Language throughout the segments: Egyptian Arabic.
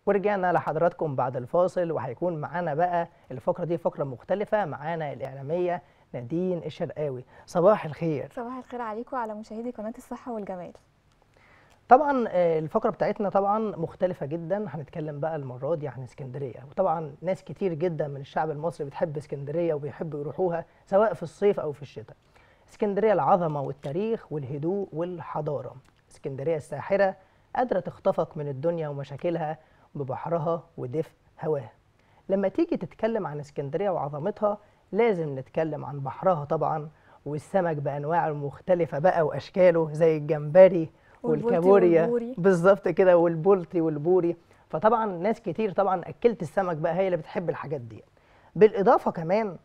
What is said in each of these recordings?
ورجعنا لحضراتكم بعد الفاصل وهيكون معانا بقى الفقرة دي فقرة مختلفة معانا الإعلامية نادين الشرقاوي صباح الخير صباح الخير عليكم وعلى مشاهدي قناة الصحة والجمال طبعا آه، الفقرة بتاعتنا طبعا مختلفة جدا هنتكلم بقى المرة دي عن اسكندرية وطبعا ناس كتير جدا من الشعب المصري بتحب اسكندرية وبيحبوا يروحوها سواء في الصيف أو في الشتاء اسكندرية العظمة والتاريخ والهدوء والحضارة اسكندرية الساحرة قادرة تخطفك من الدنيا ومشاكلها ببحرها ودفء هواها لما تيجي تتكلم عن اسكندرية وعظمتها لازم نتكلم عن بحرها طبعا والسمك بأنواعه المختلفة بقى وأشكاله زي الجمبري والبولتي والكابوريا والبوري. بالظبط كده والبولتي والبوري فطبعا ناس كتير طبعا أكلت السمك بقى هي اللي بتحب الحاجات دي بالإضافة كمان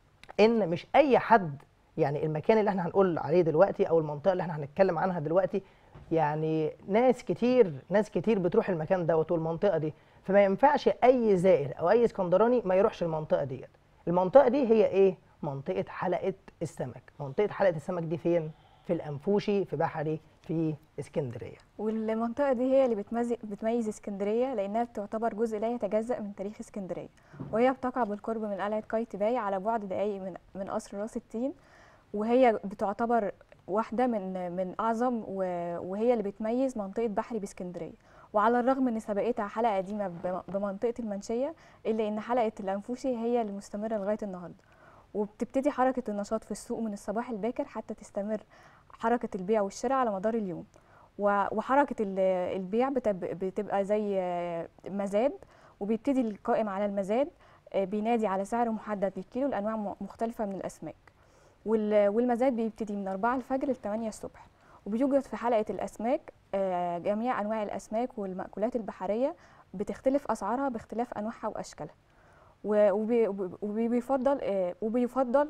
ان مش اي حد يعني المكان اللي احنا هنقول عليه دلوقتي او المنطقه اللي احنا هنتكلم عنها دلوقتي يعني ناس كتير ناس كتير بتروح المكان دوت والمنطقه دي فما ينفعش اي زائر او اي اسكندراني ما يروحش المنطقه ديت المنطقه دي هي ايه منطقه حلقه السمك منطقه حلقه السمك دي فين في الانفوشي في بحري في اسكندريه والمنطقة دي هي اللي بتميز, بتميز اسكندرية لأنها بتعتبر جزء لا يتجزأ من تاريخ اسكندرية وهي بتقع بالقرب من قلعة قايتباي على بعد دقايق من من قصر راس التين وهي بتعتبر واحدة من من أعظم و- وهي اللي بتميز منطقة بحري باسكندرية وعلى الرغم ان سبقتها حلقة قديمة بم- بمنطقة المنشية إلا إن حلقة الأنفوشي هي اللي مستمرة لغاية النهاردة وبتبتدي حركة النشاط في السوق من الصباح الباكر حتى تستمر حركة البيع والشراء على مدار اليوم و- وحركة ال- البيع بتب- بتبقى زي آه، مزاد وبيبتدي القائم على المزاد آه، بينادي على سعر محدد للكيلو لأنواع م- مختلفة من الأسماك وال- والمزاد بيبتدي من 4 الفجر ل 8 الصبح وبيوجد في حلقة الأسماك آه، جميع أنواع الأسماك والمأكولات البحرية بتختلف أسعارها باختلاف أنواعها وأشكالها و- وبي- وبي- وبيفضل آه، وبيفضل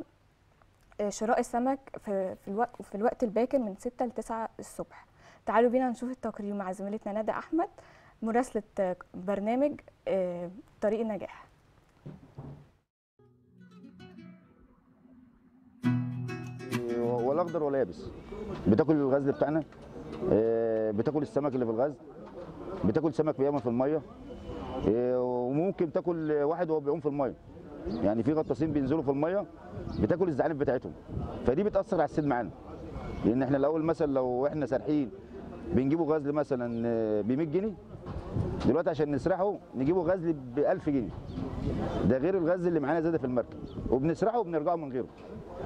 آه، شراء السمك في في الوقت في الوقت الباكر من 6 ل 9 الصبح تعالوا بينا نشوف التقرير مع زميلتنا ندى احمد مراسله آه، برنامج آه، طريق النجاح ولا اخضر ولا يابس بتاكل الغزل بتاعنا آه، بتاكل السمك اللي في الغزل بتاكل سمك بياما في الميه آه، وممكن تاكل واحد وهو بيعوم في الميه يعني في غطاسين بينزلوا في الميه بتاكل الزعانف بتاعتهم فدي بتاثر على السيد معانا لان احنا الاول مثلا لو احنا سارحين بنجيبوا غزل مثلا ب 100 جنيه دلوقتي عشان نسرحه نجيبه غزل ب 1000 جنيه ده غير الغزل اللي معانا زاده في المركب وبنسرحه وبنرجعه من غيره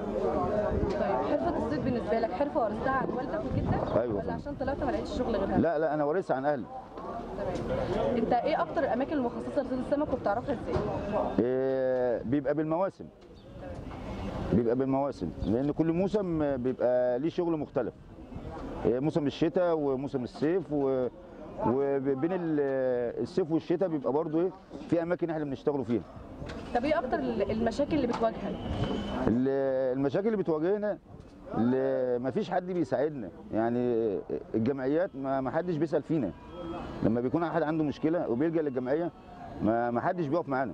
طيب حرفة الصيد بالنسبة لك حرفة ورثتها عن والدك وجدك؟ أيوة. ولا عشان طلعت ما لقيتش شغل غيرها؟ لا لا انا وارثها عن اهلي تمام. انت ايه اكتر الاماكن المخصصة لصيد السمك وبتعرفها ازاي؟ إيه، بيبقى بالمواسم بيبقى بالمواسم لان كل موسم بيبقى ليه شغل مختلف إيه، موسم الشتاء وموسم الصيف و وبين ال- الصيف والشتاء بيبقى برضو ايه في اماكن احنا بنشتغلوا فيها طب ايه اكتر المشاكل اللي بتواجهك؟ ال- المشاكل اللي بتواجهنا اللي ما فيش حد بيساعدنا يعني الجمعيات ما ما حدش بيسال فينا لما بيكون احد عنده مشكله وبيلجا للجمعيه ما ما حدش بيقف معانا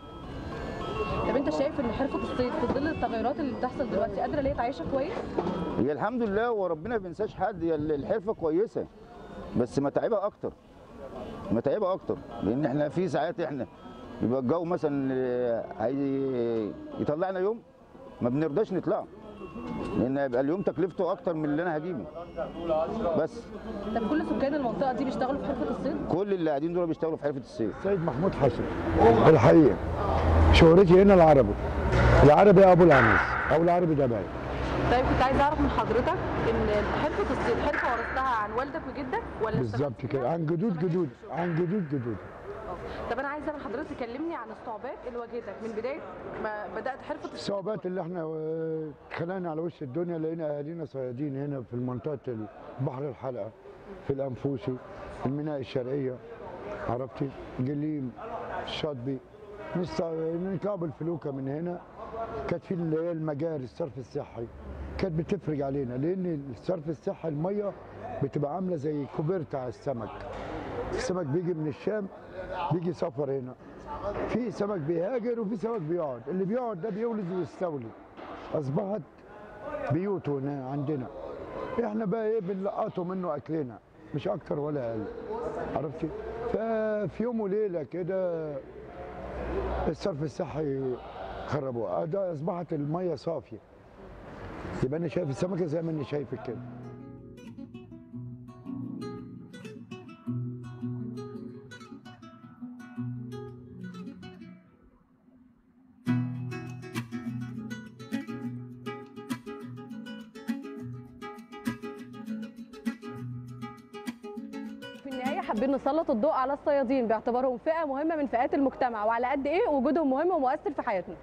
طب انت شايف ان حرفة الصيد في ظل التغيرات اللي بتحصل دلوقتي قادرة ليه تعيشك كويس؟ هي الحمد لله وربنا ما بينساش حد هي الحرفه كويسه بس متعبه اكتر متعبه اكتر لان احنا في ساعات احنا بيبقى الجو مثلا آه، هي- يطلعنا يوم ما بنرضاش نطلع لان يبقى اليوم تكلفته اكتر من اللي انا هجيبه بس طب كل سكان المنطقة دي بيشتغلوا في حرفة الصيد؟ كل اللي قاعدين دول بيشتغلوا في حرفه الصيد سيد محمود حسن الحقيقه شهرتي هنا العربي العربي ابو العنيس او العربي دبي طيب كنت عايز اعرف من حضرتك ان حرفة الصيد حرفة ورثتها عن والدك وجدك ولا بالظبط اشتغلت كده فيها؟ عن جدود جدود عن جدود جدود طب انا عايزه من حضرتك تكلمني عن الصعوبات اللي واجهتك من بدايه ما بدات حرفه الصيد الصعوبات اللي احنا آه، اتخلقنا على وش الدنيا لقينا اهالينا صيادين هنا في منطقه بحر الحلقه في الانفوسي الميناء الشرقيه عرفتي جليم الشاطبي نست- نطلع بالفلوكه من هنا كانت في اللي هي المجاري الصرف الصحي كانت بتفرج علينا لان الصرف الصحي الميه بتبقى عامله زي كوبرت على السمك السمك بيجي من الشام بيجي سفر هنا في سمك بيهاجر وفي سمك بيقعد اللي بيقعد ده بيولد ويستولد اصبحت بيوته هنا عندنا احنا بقى ايه بنلقطه منه اكلنا مش اكتر ولا اقل عرفتي ففي يوم وليله كده الصرف الصحي خربوه ده اصبحت الميه صافيه يبقى انا شايف السمكه زي ما انا شايفك كده في النهايه حابين نسلط الضوء على الصيادين باعتبارهم فئه مهمه من فئات المجتمع وعلى قد ايه وجودهم مهم ومؤثر في حياتنا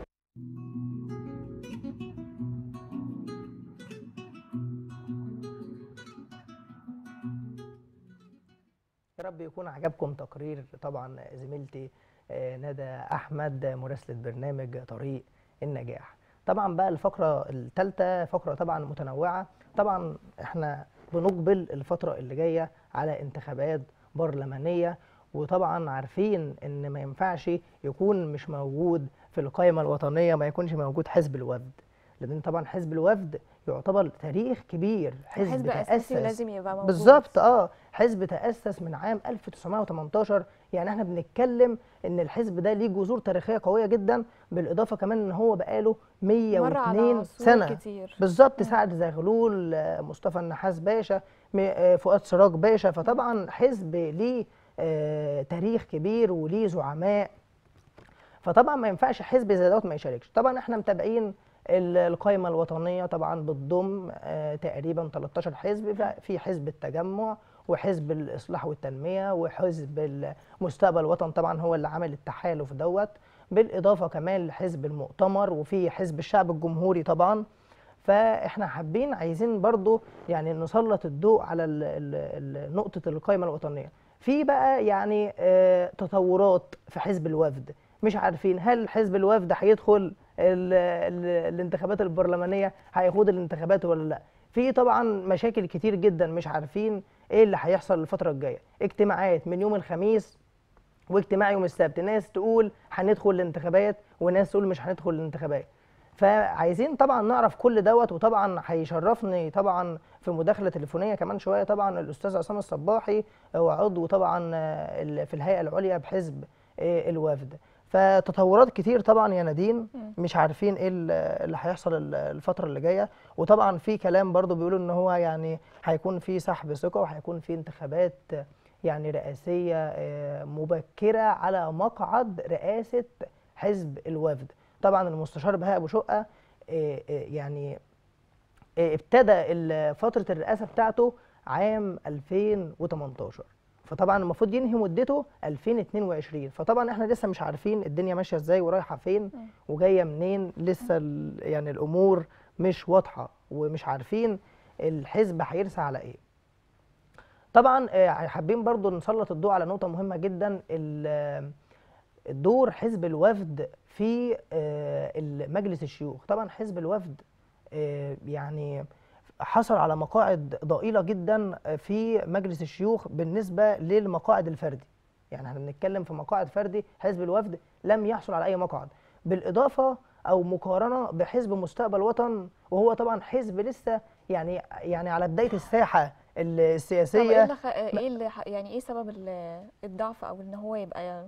يا رب يكون عجبكم تقرير طبعا زميلتي آه، ندى احمد مراسله برنامج طريق النجاح طبعا بقى الفقره الثالثه فقره طبعا متنوعه طبعا احنا بنقبل الفتره اللي جايه على انتخابات برلمانيه وطبعا عارفين ان ما ينفعش يكون مش موجود في القائمه الوطنيه ما يكونش موجود حزب الوفد لان طبعا حزب الوفد يعتبر تاريخ كبير حزب, حزب اساسي تأسس ولازم يبقى موجود بالظبط اه حزب تأسس من عام 1918 يعني احنا بنتكلم ان الحزب ده ليه جذور تاريخيه قويه جدا بالاضافه كمان ان هو بقاله مر على 102 عصور سنه كتير بالظبط سعد زغلول آه، مصطفى النحاس باشا م- آه، فؤاد سراج باشا فطبعا حزب ليه آه، تاريخ كبير وليه زعماء فطبعا ما ينفعش حزب زي دوت ما يشاركش طبعا احنا متابعين ال- القائمه الوطنيه طبعا بتضم آه، تقريبا 13 حزب ف- في حزب التجمع وحزب الاصلاح والتنميه وحزب مستقبل الوطن طبعا هو اللي عامل التحالف دوت بالاضافه كمان لحزب المؤتمر وفي حزب الشعب الجمهوري طبعا فاحنا حابين عايزين برضو يعني نسلط الضوء على ال- ال- ال- نقطه القائمه الوطنيه في بقى يعني آه، تطورات في حزب الوفد مش عارفين هل حزب الوفد هيدخل ال- ال- الانتخابات البرلمانيه هيخوض الانتخابات ولا لا في طبعا مشاكل كتير جدا مش عارفين ايه اللي هيحصل الفتره الجايه اجتماعات من يوم الخميس واجتماع يوم السبت ناس تقول هندخل الانتخابات وناس تقول مش هندخل الانتخابات فعايزين طبعا نعرف كل دوت وطبعا هيشرفني طبعا في مداخله تليفونيه كمان شويه طبعا الاستاذ عصام الصباحي هو عضو طبعا آه، ال- في الهيئه العليا بحزب آه، الوفد فتطورات كتير طبعا يا نادين مش عارفين ايه ال- اللي هيحصل ال- الفتره اللي جايه وطبعا في كلام برضو بيقولوا ان هو يعني هيكون في سحب ثقه وهيكون في انتخابات يعني رئاسيه آه، مبكره على مقعد رئاسه حزب الوفد طبعا المستشار بهاء ابو شقه آه، آه، يعني آه، ابتدى ال- فتره الرئاسه بتاعته عام 2018 فطبعا المفروض ينهي مدته 2022 فطبعا احنا لسه مش عارفين الدنيا ماشيه ازاي ورايحه فين وجايه منين لسه ال- يعني الامور مش واضحه ومش عارفين الحزب هيرسى على ايه طبعا آه، حابين برضو نسلط الضوء على نقطه مهمه جدا ال- دور حزب الوفد في آه، مجلس الشيوخ طبعا حزب الوفد آه، يعني حصل على مقاعد ضئيلة جدا في مجلس الشيوخ بالنسبة للمقاعد الفردي يعني احنا بنتكلم في مقاعد فردي حزب الوفد لم يحصل على أي مقعد بالإضافة أو مقارنة بحزب مستقبل وطن وهو طبعا حزب لسه يعني يعني على بداية الساحة طب ايه السياسية اللي خ... ايه اللي ح... يعني ايه سبب ال- الضعف او ان هو يبقى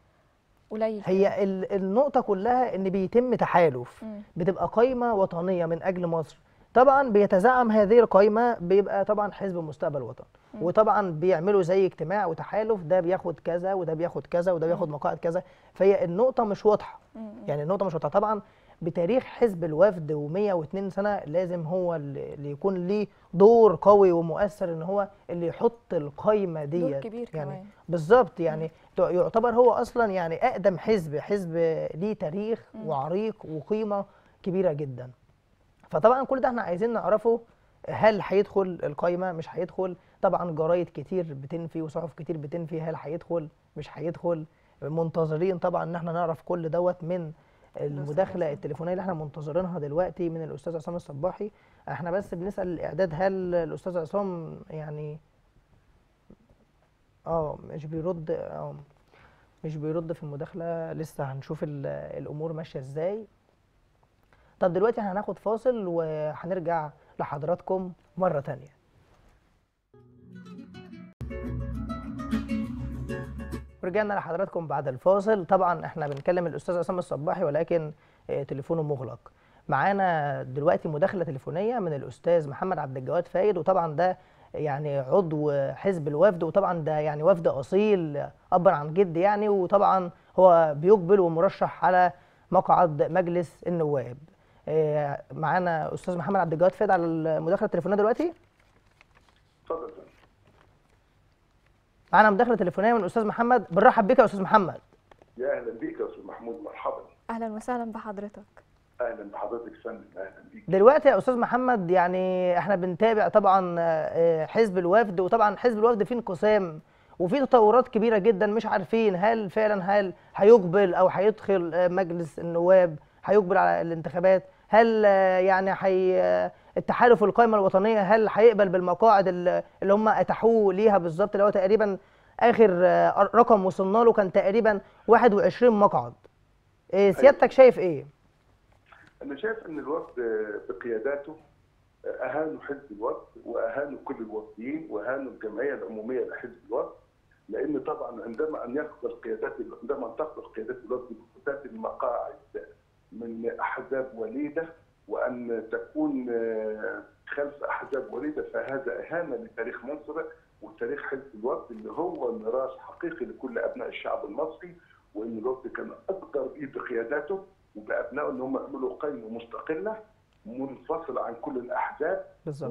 قليل كده؟ هي ال- النقطة كلها إن بيتم تحالف مم. بتبقى قايمة وطنية من أجل مصر طبعا بيتزعم هذه القايمة بيبقى طبعا حزب مستقبل وطن وطبعا بيعملوا زي اجتماع وتحالف ده بياخد كذا وده بياخد كذا وده بياخد مقاعد كذا فهي النقطة مش واضحة مم. يعني النقطة مش واضحة طبعا بتاريخ حزب الوفد و102 سنة لازم هو اللي اللي يكون ليه دور قوي ومؤثر ان هو اللي يحط القايمة ديت دور كبير يعني كمان بالظبط يعني تع- يعتبر هو اصلا يعني اقدم حزب حزب ليه تاريخ وعريق وقيمه كبيره جدا فطبعا كل ده احنا عايزين نعرفه هل هيدخل القايمه مش هيدخل طبعا جرايد كتير بتنفي وصحف كتير بتنفي هل هيدخل مش هيدخل منتظرين طبعا ان احنا نعرف كل دوت من المداخله التليفونيه اللي احنا منتظرينها دلوقتي من الاستاذ عصام الصباحي احنا بس بنسال الاعداد هل الاستاذ عصام يعني اه مش بيرد اه مش بيرد في المداخلة لسه هنشوف ال- الأمور ماشية ازاي طب دلوقتي هناخد فاصل وهنرجع لحضراتكم مرة تانية ورجعنا لحضراتكم بعد الفاصل طبعا احنا بنكلم الاستاذ عصام الصباحي ولكن آه، تليفونه مغلق معانا دلوقتي مداخله تليفونيه من الاستاذ محمد عبد الجواد فايد وطبعا ده يعني عضو حزب الوفد وطبعا ده يعني وفد اصيل ابا عن جد يعني وطبعا هو بيقبل ومرشح على مقعد مجلس النواب آه، معانا استاذ محمد عبد الجواد فايد على المداخله التليفونيه دلوقتي اتفضل يا فندم. معانا مداخله تليفونيه من الاستاذ محمد بنرحب بك يا استاذ محمد يا اهلا بيك يا استاذ محمود مرحبا اهلا وسهلا بحضرتك اهلا بحضرتك يا فندم اهلا بيك دلوقتي يا استاذ محمد يعني احنا بنتابع طبعا آه، حزب الوفد وطبعا حزب الوفد فيه انقسام وفي تطورات كبيره جدا مش عارفين هل فعلا هل هيقبل او هيدخل آه، مجلس النواب هيقبل على الانتخابات هل آه، يعني حي آه، التحالف القائمه الوطنيه هل هيقبل بالمقاعد اللي اللي هم اتاحوه ليها بالظبط اللي هو تقريبا اخر آه، رقم وصلنا له كان تقريبا 21 مقعد آه، سيادتك شايف ايه؟ انا شايف ان الوفد بقياداته اهانوا حزب الوفد واهانوا كل الوفديين واهانوا الجمعيه العموميه لحزب الوفد لان طبعا عندما ان يقبل قيادات عندما تقبل قيادات الوفد بفتات المقاعد من احزاب وليده وان تكون آه، خلف احزاب وليده فهذا اهانه لتاريخ مصر وتاريخ حزب الوفد اللي هو ميراث حقيقي لكل ابناء الشعب المصري وان الوفد كان اصدر بايد بقياداته وبابنائه ان هم يعملوا قائمه مستقله منفصله عن كل الاحزاب بالظبط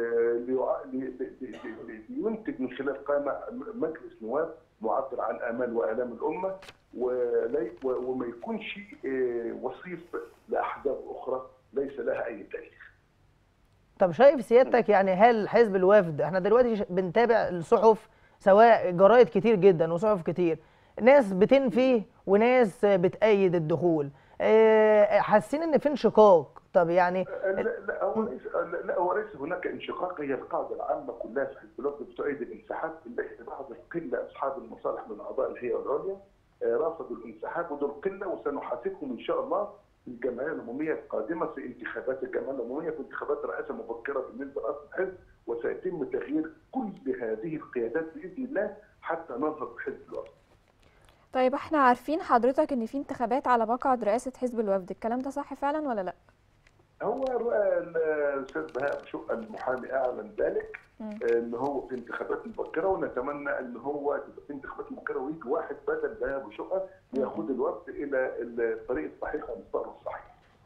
ولينتج من خلال قائمه مجلس نواب معبر عن امال والام الامه ولي- و- وما يكونش آه، وصيف لاحزاب اخرى ليس لها اي تاريخ. طب شايف سيادتك يعني هل حزب الوفد احنا دلوقتي ش- بنتابع الصحف سواء جرايد كتير جدا وصحف كتير ناس بتنفي وناس بتأيد الدخول اه، حاسين ان في انشقاق طب يعني لا لا هو ليس لا- لا هو ليس هناك انشقاق هي القاعده العامه كلها في حزب الوفد بتؤيد الانسحاب الا إذا بعض القله اصحاب المصالح من اعضاء الهيئه العليا آه، رفضوا الانسحاب ودول قله وسنحاسبهم ان شاء الله في الجمعيه العموميه القادمه في انتخابات الجمعيه العموميه في انتخابات رئاسه مبكره بالنسبه لاصل الحزب وسيتم تغيير كل هذه القيادات باذن الله حتى ننهض بحزب الوفد. طيب احنا عارفين حضرتك ان في انتخابات على مقعد رئاسة حزب الوفد الكلام ده صح فعلا ولا لا هو ال- الاستاذ بهاء شقه المحامي اعلن ذلك مم. ان هو في انتخابات مبكره ونتمنى ان هو تبقى في انتخابات مبكره ويجي واحد بدل بهاء شقه ليقود الوفد الى الطريق الصحيح والمسار الصحيح.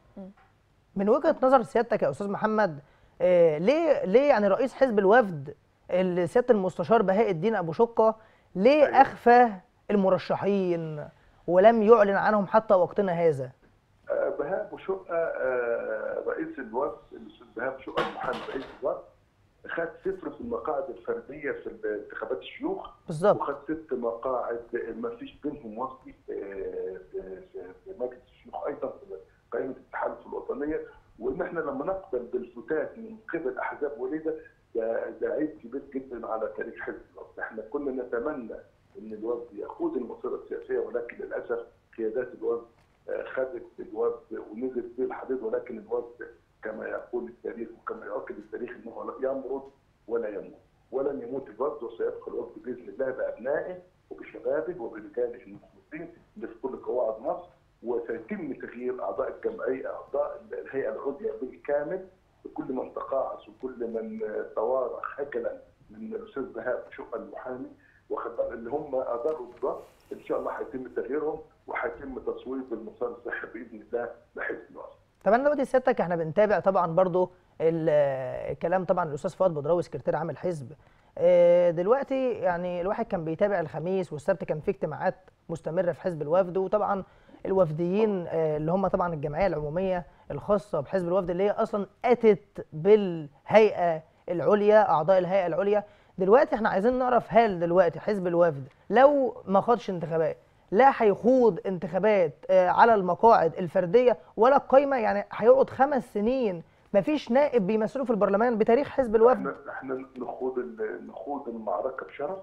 من وجهة نظر سيادتك يا استاذ محمد اه، ليه ليه يعني رئيس حزب الوفد اللي سياده المستشار بهاء الدين ابو شقه ليه أيوة. اخفى المرشحين ولم يعلن عنهم حتى وقتنا هذا آه، بهاء ابو شقه آه، رئيس الوفد الاستاذ بهاء ابو شقه المحامي رئيس الوفد خد صفر في المقاعد الفرديه في انتخابات الشيوخ بالظبط وخد ست مقاعد ما فيش بينهم وصي في في- في- في مجلس الشيوخ ايضا في قائمه التحالف الوطنيه وان احنا لما نقبل بالفتات من قبل احزاب وليده ده ده عيب كبير جدا على تاريخ حزب الوفد، احنا كنا نتمنى ان الوفد يقود المسيره السياسيه ولكن للاسف قيادات الوفد آه، خدت الوفد ونزلت به الحديد ولكن الوفد كما يقول التاريخ وكما يؤكد التاريخ انه لا يمرض ولا يموت ولن يموت الوفد وسيبقى الوفد باذن الله بابنائه وبشبابه وبرجاله المخلصين اللي في كل قواعد مصر وسيتم تغيير اعضاء الجمعيه اعضاء الهيئه العليا بالكامل بكل من تقاعس وكل من توارى خجلا من الاستاذ بهاء شقه المحامي واخد بالك اللي هم اضروا بالضبط ان شاء الله هيتم تغييرهم وهيتم تصويب المسار الصحي باذن الله لحزب الوطن. طب انا دلوقتي سيادتك احنا بنتابع طبعا برضو ال- الكلام طبعا الاستاذ فؤاد بدراوي سكرتير عام الحزب آه، دلوقتي يعني الواحد كان بيتابع الخميس والسبت كان في اجتماعات مستمره في حزب الوفد وطبعا الوفديين آه، اللي هم طبعا الجمعيه العموميه الخاصه بحزب الوفد اللي هي اصلا اتت بالهيئه العليا اعضاء الهيئه العليا دلوقتي احنا عايزين نعرف هل دلوقتي حزب الوفد لو ما خدش انتخابات لا هيخوض انتخابات آه، على المقاعد الفرديه ولا القايمه يعني هيقعد خمس سنين مفيش نائب بيمثله في البرلمان بتاريخ حزب الوفد احنا احنا نخوض ال- نخوض المعركه بشرف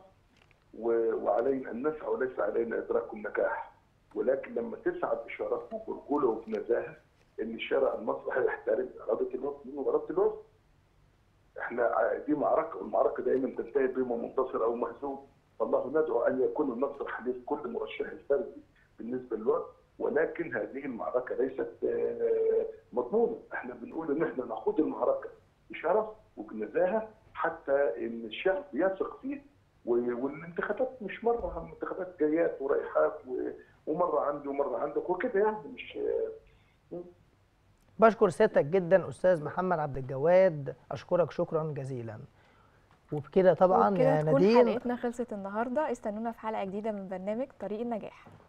و- وعلينا ان نسعى وليس علينا ادراك النجاح ولكن لما تسعى بشرف وبرجوله وبنزاهه ان الشارع المصري هيحترم اراده الوفد من اراده الوفد. احنا ع- دي معركه والمعركه دايما تنتهي بما منتصر او مهزوم فالله ندعو ان يكون النصر حليف كل مرشح الفردي بالنسبه للوقت ولكن هذه المعركه ليست آه، مضمونه، احنا بنقول ان احنا نخوض المعركه بشرف وبنزاهه حتى ان الشعب يثق فيه و- والانتخابات مش مره انتخابات جايات ورايحات و- ومره عندي ومره عندك وكده يعني مش بشكر سيادتك جدا استاذ محمد عبد الجواد اشكرك شكرا جزيلا وبكده طبعا وبكده يا تكون نادين حلقتنا خلصت النهارده استنونا في حلقه جديده من برنامج طريق النجاح